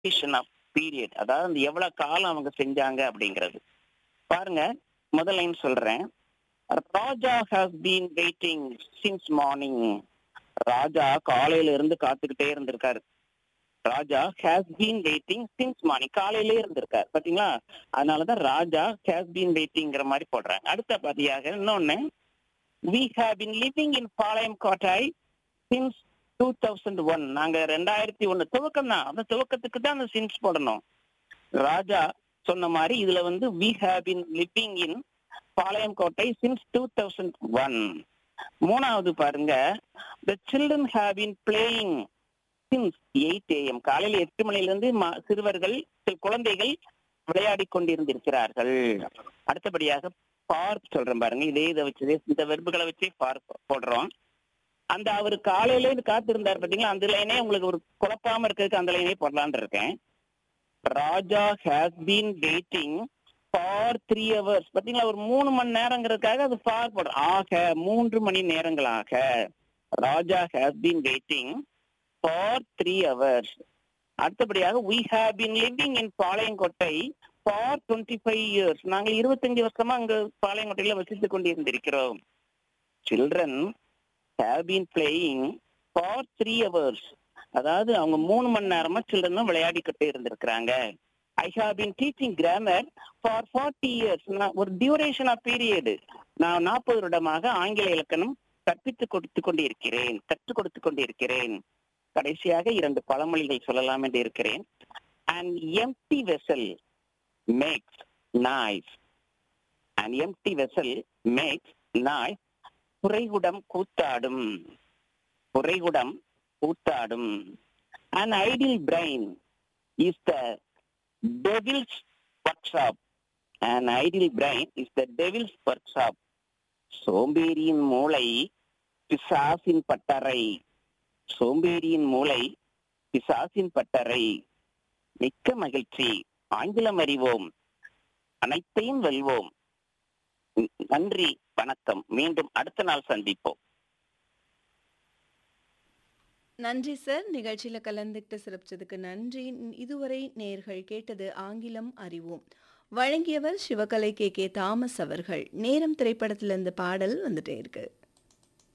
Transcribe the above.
duration of period அதாவது அந்த எவ்வளவு காலம் அவங்க செஞ்சாங்க அப்படிங்கிறது பாருங்க முதல் லைன் சொல்றேன் Raja has been waiting since morning Raja காலையில இருந்து காத்துக்கிட்டே இருந்திருக்காரு Raja has been waiting since morning காலையிலே இருந்திருக்காரு பாத்தீங்களா அதனாலதான் ராஜா ஹேஸ் பீன் வெயிட்டிங்கிற மாதிரி போடுறாங்க அடுத்த பதியாக இன்னொன்னு we have been living in Palayamkottai since two thousand one நாங்க ரெண்டாயிரத்தி ஒண்ணு துவக்கம் தான் அந்த துவக்கத்துக்கு தான் அந்த சின்ஸ் போடணும் ராஜா சொன்ன மாதிரி இதுல வந்து we have been living in Palayamkottai since two thousand one மூணாவது பாருங்க the children have been playing since eight AM காலையில எட்டு மணில இருந்து ம- சிறுவர்கள் சில குழந்தைகள் விளையாடி கொண்டிருந்திருக்கிறார்கள் அடுத்தபடியாக பார்க் சொல்றேன் பாருங்க இதே இதை வச்சு இந்த வெறுப்புகளை வச்சு பார்க் போடுறோம் அந்த அவர் காலையில இருந்து காத்திருந்தார் பாத்தீங்களா அந்த லைனே உங்களுக்கு ஒரு குழப்பாம இருக்கிறதுக்கு அந்த லைனே போடலான்னு இருக்கேன் Raja has been waiting for three hours பாத்தீங்களா ஒரு மூணு மணி நேரங்கிறதுக்காக அது ஃபார் போடுறோம் ஆக மூன்று மணி நேரங்களாக Raja has been waiting for three hours அடுத்தபடியாக we have been living in Palayamkottai for twenty five years நாங்கள் இருபத்தஞ்சு வருஷமா அங்க பாளையங்கோட்டையில வசித்துக் கொண்டிருந்திருக்கிறோம் children have been playing for three hours அதாவது அவங்க மூணு மணி நேரமா சில்ட்ரனும் விளையாடிக்கிட்டே இருந்திருக்கிறாங்க I have been teaching grammar for forty years ஒரு டியூரேஷன் ஆஃப் பீரியடு நான் நாற்பது வருடமாக ஆங்கில இலக்கணம் கற்பித்துக் கொடுத்து கொண்டிருக்கிறேன் கற்றுக் கொடுத்து கொண்டிருக்கிறேன் கடைசியாக இரண்டு பழமொழிகள் சொல்லலாம் என்று இருக்கிறேன் and empty vessel makes noise and empty vessel makes noise குறைகுடம் கூத்தாடும் குறைகுடம் கூத்தாடும் and idle brain is the devil's workshop and idle brain is the devil's workshop சோம்பேறியின் மூளை பிசாசின் பட்டறை சோம்பேறியின் மூளை பிசாசின் பட்டறை மிக்க மகிழ்ச்சி ஆங்கிலம் அறிவோம் அனைத்தையும் வெல்வோம் ந- நன்றி வணக்கம் மீண்டும் அடுத்த நாள் சந்திப்போம் நன்றி சார் நிகழ்ச்சியில கலந்துக்கிட்டு சிறப்பிச்சதுக்கு நன்றி இதுவரை நேர்கள் கேட்டது ஆங்கிலம் அறிவோம் வழங்கியவர் சிவகலை கே கே தாமஸ் அவர்கள் நேரம் திரைப்படத்துல இருந்து பாடல் வந்துட்டே இருக்கு